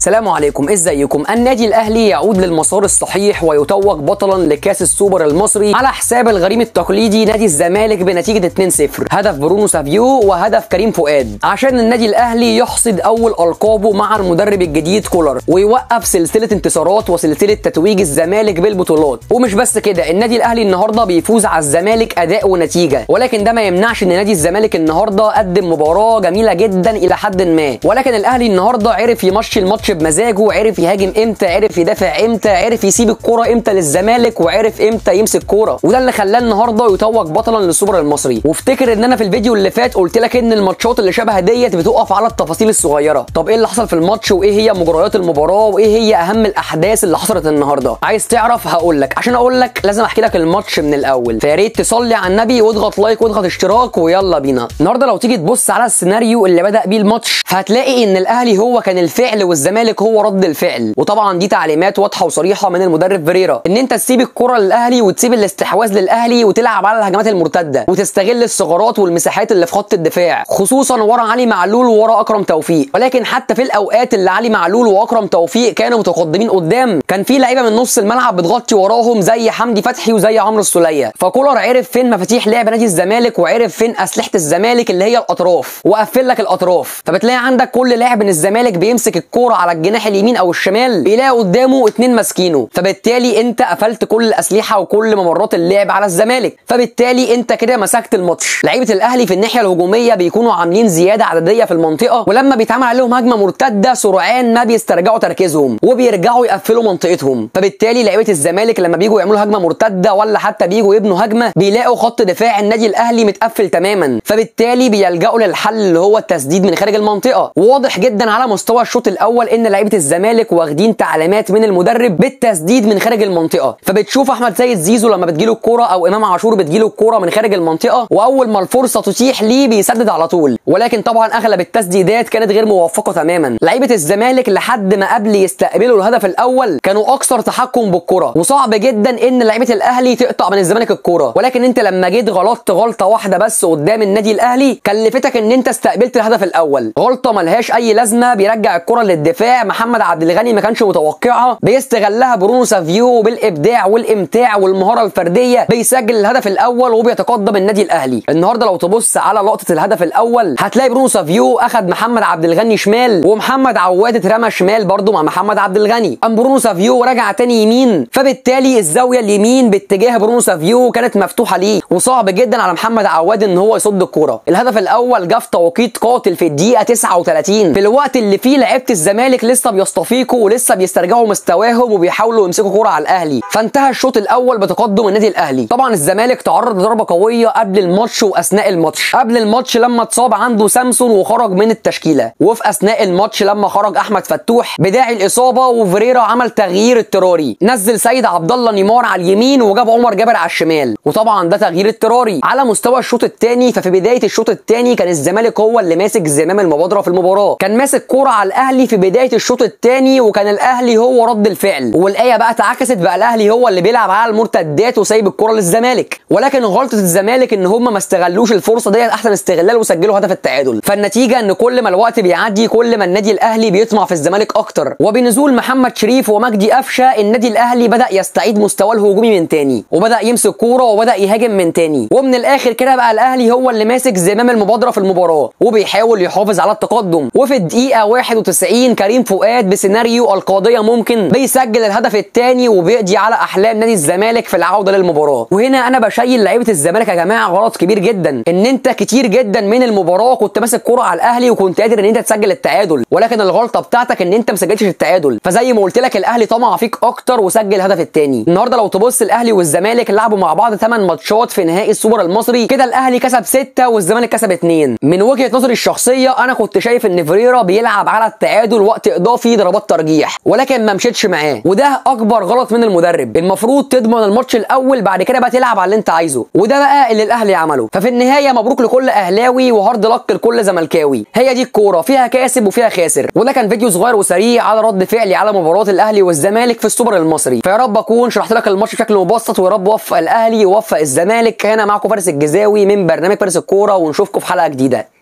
سلام عليكم ازيكم النادي الاهلي يعود للمسار الصحيح ويتوج بطلا لكاس السوبر المصري على حساب الغريم التقليدي نادي الزمالك بنتيجه 2-0 هدف برونو سافيو وهدف كريم فؤاد عشان النادي الاهلي يحصد اول القابه مع المدرب الجديد كولر ويوقف سلسله انتصارات وسلسله تتويج الزمالك بالبطولات ومش بس كده النادي الاهلي النهارده بيفوز على الزمالك اداء ونتيجه ولكن ده ما يمنعش ان نادي الزمالك النهارده قدم مباراه جميله جدا الى حد ما ولكن الاهلي النهارده عرف يمشي الماتش بمزاجه عرف يهاجم امتى عرف يدافع امتى عرف يسيب الكرة امتى للزمالك وعرف امتى يمسك كوره وده اللي خلاه النهارده يتوج بطلا للسوبر المصري وافتكر ان انا في الفيديو اللي فات قلت لك ان الماتشات اللي شبه ديت بتقف على التفاصيل الصغيره طب ايه اللي حصل في الماتش وايه هي مجريات المباراه وايه هي اهم الاحداث اللي حصلت النهارده عايز تعرف هقول لك عشان اقول لك لازم احكي لك الماتش من الاول فيا ريت تصلي على النبي واضغط لايك واضغط اشتراك ويلا بينا النهارده لو تيجي تبص على السيناريو اللي بدا بيه الماتش فهتلاقي ان الاهلي هو كان الفعل والزمالك هو رد الفعل وطبعا دي تعليمات واضحه وصريحه من المدرب فيريرا ان انت تسيب الكره للاهلي وتسيب الاستحواذ للاهلي وتلعب على الهجمات المرتده وتستغل الثغرات والمساحات اللي في خط الدفاع خصوصا ورا علي معلول وورا اكرم توفيق ولكن حتى في الاوقات اللي علي معلول واكرم توفيق كانوا متقدمين قدام كان في لعيبه من نص الملعب بتغطي وراهم زي حمدي فتحي وزي عمرو السوليه فكولر عرف فين مفاتيح لعب نادي الزمالك وعرف فين اسلحه الزمالك اللي هي الاطراف وقفل لك الاطراف فبتلاقي عندك كل لاعب من الزمالك بيمسك الكوره على الجناح اليمين او الشمال بيلاقي قدامه اتنين ماسكينه فبالتالي انت قفلت كل الاسلحه وكل ممرات اللعب على الزمالك فبالتالي انت كده مسكت الماتش لعيبه الاهلي في الناحيه الهجوميه بيكونوا عاملين زياده عدديه في المنطقه ولما بيتعمل عليهم هجمه مرتده سرعان ما بيسترجعوا تركيزهم وبيرجعوا يقفلوا منطقتهم فبالتالي لعيبه الزمالك لما بيجوا يعملوا هجمه مرتده ولا حتى بيجوا يبنوا هجمه بيلاقوا خط دفاع النادي الاهلي متقفل تماما فبالتالي بيلجأوا للحل اللي هو التسديد من خارج المنطقه وواضح جدا على مستوى الشوط الاول ان لعيبه الزمالك واخدين تعليمات من المدرب بالتسديد من خارج المنطقه فبتشوف احمد سيد زيزو لما بتجيله الكوره او امام عاشور بتجيله الكوره من خارج المنطقه واول ما الفرصه تتيح ليه بيسدد على طول ولكن طبعا اغلب التسديدات كانت غير موفقه تماما لعيبه الزمالك لحد ما قبل يستقبلوا الهدف الاول كانوا اكثر تحكم بالكره وصعب جدا ان لعيبه الاهلي تقطع من الزمالك الكوره ولكن انت لما جيت غلطت غلطه واحده بس قدام النادي الاهلي كلفتك ان انت استقبلت الهدف الاول غلطه ملهاش اي لازمه بيرجع الكره للدفاع محمد عبد الغني ما كانش متوقعها بيستغلها برونو سافيو بالابداع والامتاع والمهاره الفرديه بيسجل الهدف الاول وبيتقدم النادي الاهلي النهارده لو تبص على لقطه الهدف الاول هتلاقي برونو سافيو اخذ محمد عبد الغني شمال ومحمد عواد اترمى شمال برده مع محمد عبد الغني ام برونو سافيو رجع تاني يمين فبالتالي الزاويه اليمين باتجاه برونو سافيو كانت مفتوحه ليه وصعب جدا على محمد عواد ان هو يصد الكوره الهدف الاول جه في توقيت قاتل في الدقيقه 39 في الوقت اللي فيه لعيبه الزمالك لسه بيستفيقوا ولسه بيسترجعوا مستواهم وبيحاولوا يمسكوا كوره على الاهلي فانتهى الشوط الاول بتقدم النادي الاهلي طبعا الزمالك تعرض لضربه قويه قبل الماتش واثناء الماتش قبل الماتش لما اتصاب عنده سامسون وخرج من التشكيله وفي اثناء الماتش لما خرج احمد فتوح بداعي الاصابه وفريرا عمل تغيير اضطراري نزل سيد عبد الله نيمار على اليمين وجاب عمر جابر على الشمال وطبعا ده تغيير اضطراري على مستوى الشوط الثاني ففي بدايه الشوط الثاني كان الزمالك هو اللي ماسك زمام المبادره في المباراه كان ماسك كوره على الاهلي في بدايه الشوط الثاني وكان الاهلي هو رد الفعل والايه بقى اتعكست بقى الاهلي هو اللي بيلعب على المرتدات وسايب الكوره للزمالك ولكن غلطه الزمالك ان هم ما استغلوش الفرصه ديت احسن استغلال وسجلوا هدف التعادل فالنتيجه ان كل ما الوقت بيعدي كل ما النادي الاهلي بيطمع في الزمالك اكتر وبنزول محمد شريف ومجدي قفشه النادي الاهلي بدا يستعيد مستواه الهجومي من تاني وبدا يمسك كوره وبدا يهاجم من تاني ومن الاخر كده بقى الاهلي هو اللي ماسك زمام المبادره في المباراه وبيحاول يحافظ على التقدم وفي الدقيقه 91 كريم فؤاد بسيناريو القاضيه ممكن بيسجل الهدف الثاني وبيقضي على احلام نادي الزمالك في العوده للمباراه وهنا انا بشيل لعيبه الزمالك يا جماعه غلط كبير جدا ان انت كتير جدا من المباراه كنت ماسك كوره على الاهلي وكنت قادر ان انت تسجل التعادل ولكن الغلطه بتاعتك ان انت ما سجلتش التعادل فزي ما قلت لك الاهلي طمع فيك اكتر وسجل الهدف الثاني النهارده لو تبص الاهلي والزمالك لعبوا مع بعض 8 ماتشات في نهائي السوبر المصري كده الاهلي كسب 6 والزمالك كسب 2 من وجهه نظري الشخصيه انا كنت شايف ان فريرا بيلعب على التعادل وقت اضافي ضربات ترجيح ولكن ما مشيتش معاه وده اكبر غلط من المدرب المفروض تضمن الماتش الاول بعد كده بقى تلعب على اللي انت عايزه وده بقى اللي الاهلي عمله ففي النهايه مبروك لكل اهلاوي وهارد لك لكل زملكاوي هي دي الكوره فيها كاسب وفيها خاسر وده كان فيديو صغير وسريع على رد فعلي على مباراه الاهلي والزمالك في السوبر المصري فيا رب اكون شرحت لك الماتش بشكل مبسط ويا رب وفق الاهلي ووفق الزمالك هنا معكم فارس الجزاوي من برنامج فارس الكوره ونشوفكم في حلقه جديده